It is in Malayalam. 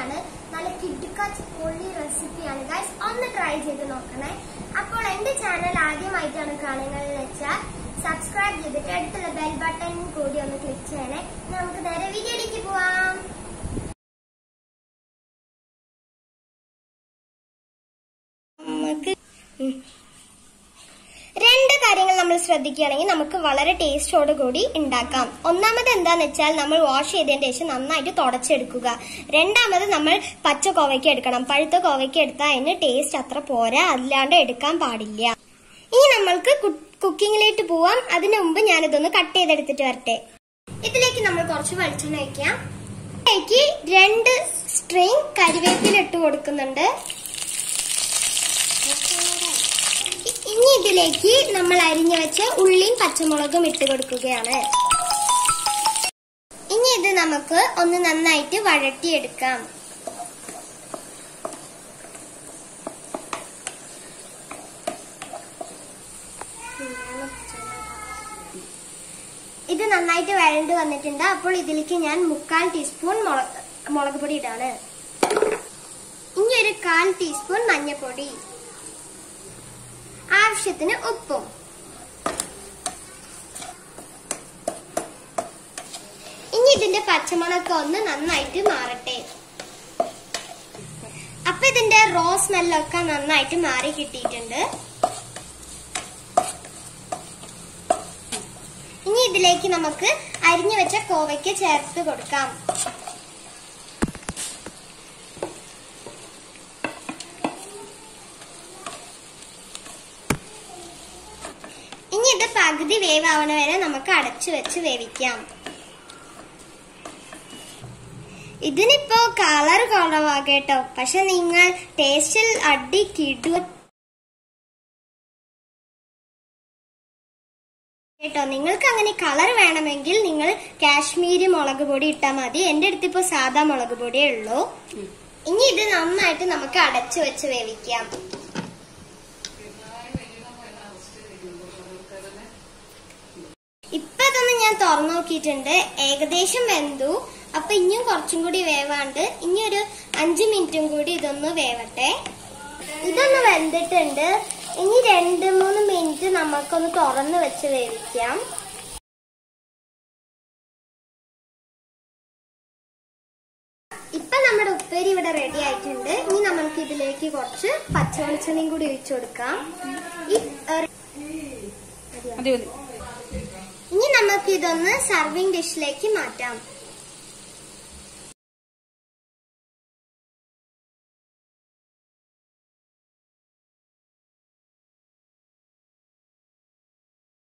റെസിപ്പിയാണ് നല്ല കിടുക്കാച്ച് പൊള്ളി റെസിപ്പിയാണ് ഗൈസ് ഒന്ന് ട്രൈ ചെയ്ത് നോക്കണേ അപ്പോൾ എന്റെ ചാനൽ ആദ്യമായിട്ടാണ് കാണുന്നതെന്ന് വെച്ചാൽ സബ്സ്ക്രൈബ് ചെയ്തിട്ട് അടുത്തുള്ള ബെൽ ബട്ടൺ കൂടി ഒന്ന് ക്ലിക്ക് ചെയ്യണേ ഇനി നമുക്ക് നേരെ വീഡിയോയിലേക്ക് പോവാം നമുക്ക് ഉം. രണ്ട് കാര്യങ്ങൾ നമ്മൾ ശ്രദ്ധിക്കുകയാണെങ്കിൽ നമുക്ക് വളരെ ടേസ്റ്റോട് കൂടി ഉണ്ടാക്കാം ഒന്നാമത് എന്താന്ന് വെച്ചാൽ നമ്മൾ വാഷ് ചെയ്തതിന് ശേഷം നന്നായിട്ട് തുടച്ചെടുക്കുക രണ്ടാമത് നമ്മൾ പച്ച കോവയ്ക്ക് എടുക്കണം പഴുത്ത കോവയ്ക്ക് എടുത്താൽ അതിന് ടേസ്റ്റ് അത്ര പോരാ അല്ലാണ്ട് എടുക്കാൻ പാടില്ല ഇനി നമ്മൾക്ക് കുക്കിങ്ങിലേക്ക് പോവാം അതിനു മുമ്പ് ഞാനിതൊന്ന് കട്ട് ചെയ്തെടുത്തിട്ട് വരട്ടെ ഇതിലേക്ക് നമ്മൾ കുറച്ച് വെളിച്ചെണ്ണ വയ്ക്കാം ഇതിലേക്ക് രണ്ട് സ്ട്രിങ് കരിവേപ്പില ഇട്ട് കൊടുക്കുന്നുണ്ട് ഇനി ഇതിലേക്ക് നമ്മൾ അരിഞ്ഞു വെച്ച ഉള്ളിയും പച്ചമുളകും ഇട്ട് കൊടുക്കുകയാണ് ഇനി ഇത് നമുക്ക് ഒന്ന് നന്നായിട്ട് വഴറ്റിയെടുക്കാം ഇത് നന്നായിട്ട് വഴണ്ട് വന്നിട്ടുണ്ട് അപ്പോൾ ഇതിലേക്ക് ഞാൻ മുക്കാൽ ടീസ്പൂൺ മുളക് മുളക് പൊടി ഇടാണ് ഇനി ഒരു കാൽ ടീസ്പൂൺ മഞ്ഞൾപ്പൊടി ആവശ്യത്തിന് ഉപ്പും ഇനി ഇതിന്റെ പച്ചമുളക് ഒന്ന് നന്നായിട്ട് മാറട്ടെ അപ്പൊ ഇതിന്റെ റോ സ്മെല്ലൊക്കെ നന്നായിട്ട് മാറി കിട്ടിയിട്ടുണ്ട് ഇനി ഇതിലേക്ക് നമുക്ക് അരിഞ്ഞു വെച്ച കോവയ്ക്ക് ചേർത്ത് കൊടുക്കാം ഇനി ഇത് പകുതി വേവാവണ വരെ നമുക്ക് അടച്ചു വെച്ച് വേവിക്കാം ഇതിനിപ്പോ കളർ കുറവാ കേട്ടോ പക്ഷെ നിങ്ങൾ ടേസ്റ്റിൽ അടി കിടു കേട്ടോ നിങ്ങൾക്ക് അങ്ങനെ കളർ വേണമെങ്കിൽ നിങ്ങൾ കാശ്മീരി മുളക് പൊടി ഇട്ടാൽ മതി എന്റെ അടുത്ത് ഇപ്പോ സാധാ മുളക് പൊടിയേ ഉള്ളൂ ഇനി ഇത് നന്നായിട്ട് നമുക്ക് അടച്ചു വെച്ച് വേവിക്കാം ഇപ്പൊ ഇതൊന്ന് ഞാൻ തുറന്നു നോക്കിയിട്ടുണ്ട് ഏകദേശം വെന്തു അപ്പൊ ഇനിയും കുറച്ചും കൂടി വേവാണ്ട് ഇനി ഒരു അഞ്ചു മിനിറ്റും കൂടി ഇതൊന്ന് വേവട്ടെ ഇതൊന്ന് വെന്തിട്ടുണ്ട് ഇനി രണ്ട് മൂന്ന് മിനിറ്റ് നമുക്കൊന്ന് തുറന്നു വെച്ച് വേവിക്കാം ഇപ്പൊ നമ്മുടെ ഉപ്പേരി ഇവിടെ റെഡി ആയിട്ടുണ്ട് ഇനി നമുക്ക് ഇതിലേക്ക് കുറച്ച് പച്ചവെളിച്ചെണ്ണയും കൂടി ഒഴിച്ചു കൊടുക്കാം ഈ ഏ, മതി മതി ഇനി നമുക്ക് ഇതൊന്ന് സർവിംഗ് ഡിഷിലേക്ക് മാറ്റാം